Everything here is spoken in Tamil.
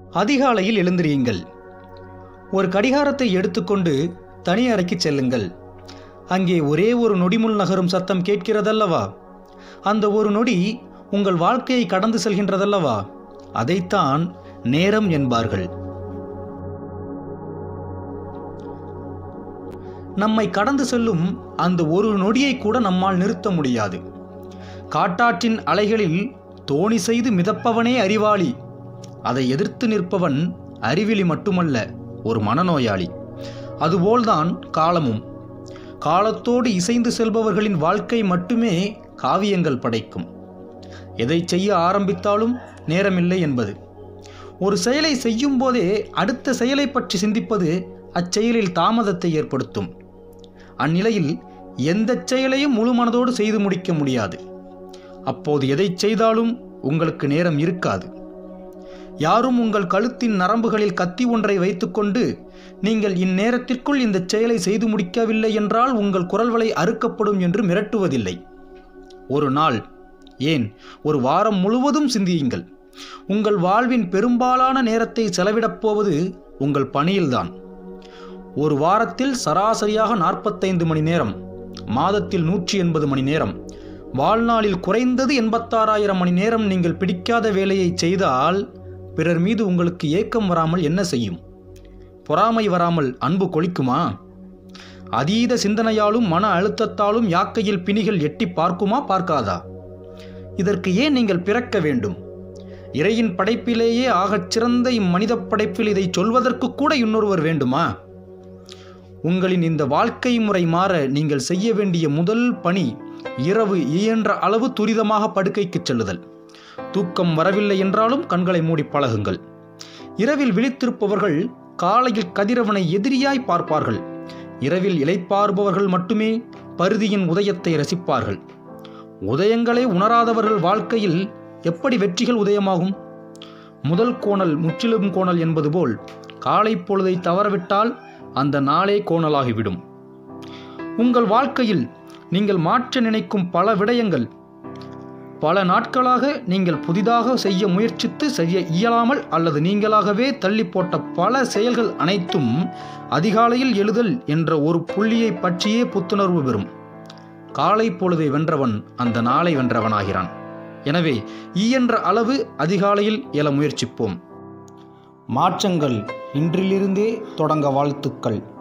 அதிகாலையில் எழுந்திரியுங்கள் ஒரு கடிகாரத்தை எடுத்துக்கொண்டு தனி அறைக்கு செல்லுங்கள் அங்கே ஒரே ஒரு நொடிமுள் நகரும் சத்தம் கேட்கிறதல்லவா அந்த ஒரு நொடி உங்கள் வாழ்க்கையை கடந்து செல்கின்றதல்லவா அதைத்தான் நேரம் என்பார்கள் நம்மை கடந்து செல்லும் அந்த ஒரு நொடியை கூட நம்மால் நிறுத்த முடியாது காட்டாற்றின் அலைகளில் தோணி செய்து மிதப்பவனே அறிவாளி அதை எதிர்த்து நிற்பவன் அறிவிலி மட்டுமல்ல ஒரு மனநோயாளி அதுபோல்தான் காலமும் காலத்தோடு இசைந்து செல்பவர்களின் வாழ்க்கை மட்டுமே காவியங்கள் படைக்கும் எதை செய்ய ஆரம்பித்தாலும் நேரமில்லை என்பது ஒரு செயலை செய்யும் போதே அடுத்த செயலை பற்றி சிந்திப்பது அச்செயலில் தாமதத்தை ஏற்படுத்தும் அந்நிலையில் எந்த செயலையும் முழு மனதோடு செய்து முடிக்க முடியாது அப்போது எதை செய்தாலும் உங்களுக்கு நேரம் இருக்காது யாரும் உங்கள் கழுத்தின் நரம்புகளில் கத்தி ஒன்றை வைத்துக்கொண்டு நீங்கள் இந்நேரத்திற்குள் இந்த செயலை செய்து முடிக்கவில்லை என்றால் உங்கள் குரல்வளை அறுக்கப்படும் என்று மிரட்டுவதில்லை ஒரு நாள் ஏன் ஒரு வாரம் முழுவதும் சிந்தியுங்கள் உங்கள் வாழ்வின் பெரும்பாலான நேரத்தை செலவிடப் போவது உங்கள் பணியில்தான் ஒரு வாரத்தில் சராசரியாக நாற்பத்தைந்து மணி நேரம் மாதத்தில் நூற்றி எண்பது மணி நேரம் வாழ்நாளில் குறைந்தது எண்பத்தாறாயிரம் மணி நேரம் நீங்கள் பிடிக்காத வேலையை செய்தால் பிறர் மீது உங்களுக்கு ஏக்கம் வராமல் என்ன செய்யும் பொறாமை வராமல் அன்பு கொளிக்குமா அதீத சிந்தனையாலும் மன அழுத்தத்தாலும் யாக்கையில் பிணிகள் எட்டி பார்க்குமா பார்க்காதா இதற்கு ஏன் நீங்கள் பிறக்க வேண்டும் இறையின் படைப்பிலேயே ஆகச் சிறந்த இம்மனித படைப்பில் இதை சொல்வதற்கு கூட இன்னொருவர் வேண்டுமா உங்களின் இந்த வாழ்க்கை முறை மாற நீங்கள் செய்ய வேண்டிய முதல் பணி இரவு இயன்ற அளவு துரிதமாக படுக்கைக்கு செல்லுதல் தூக்கம் வரவில்லை என்றாலும் கண்களை மூடி பழகுங்கள் இரவில் விழித்திருப்பவர்கள் காலையில் கதிரவனை எதிரியாய் பார்ப்பார்கள் இரவில் இளைப்பாறுபவர்கள் மட்டுமே பருதியின் உதயத்தை ரசிப்பார்கள் உதயங்களே உணராதவர்கள் வாழ்க்கையில் எப்படி வெற்றிகள் உதயமாகும் முதல் கோணல் முற்றிலும் கோணல் என்பது போல் காலை பொழுதை தவறவிட்டால் அந்த நாளே கோணலாகிவிடும் உங்கள் வாழ்க்கையில் நீங்கள் மாற்ற நினைக்கும் பல விடயங்கள் பல நாட்களாக நீங்கள் புதிதாக செய்ய முயற்சித்து செய்ய இயலாமல் அல்லது நீங்களாகவே தள்ளி போட்ட பல செயல்கள் அனைத்தும் அதிகாலையில் எழுதல் என்ற ஒரு புள்ளியை பற்றியே புத்துணர்வு பெறும் காலை பொழுதை வென்றவன் அந்த நாளை வென்றவனாகிறான் எனவே இயன்ற அளவு அதிகாலையில் எழ முயற்சிப்போம் மாற்றங்கள் இன்றிலிருந்தே தொடங்க வாழ்த்துக்கள்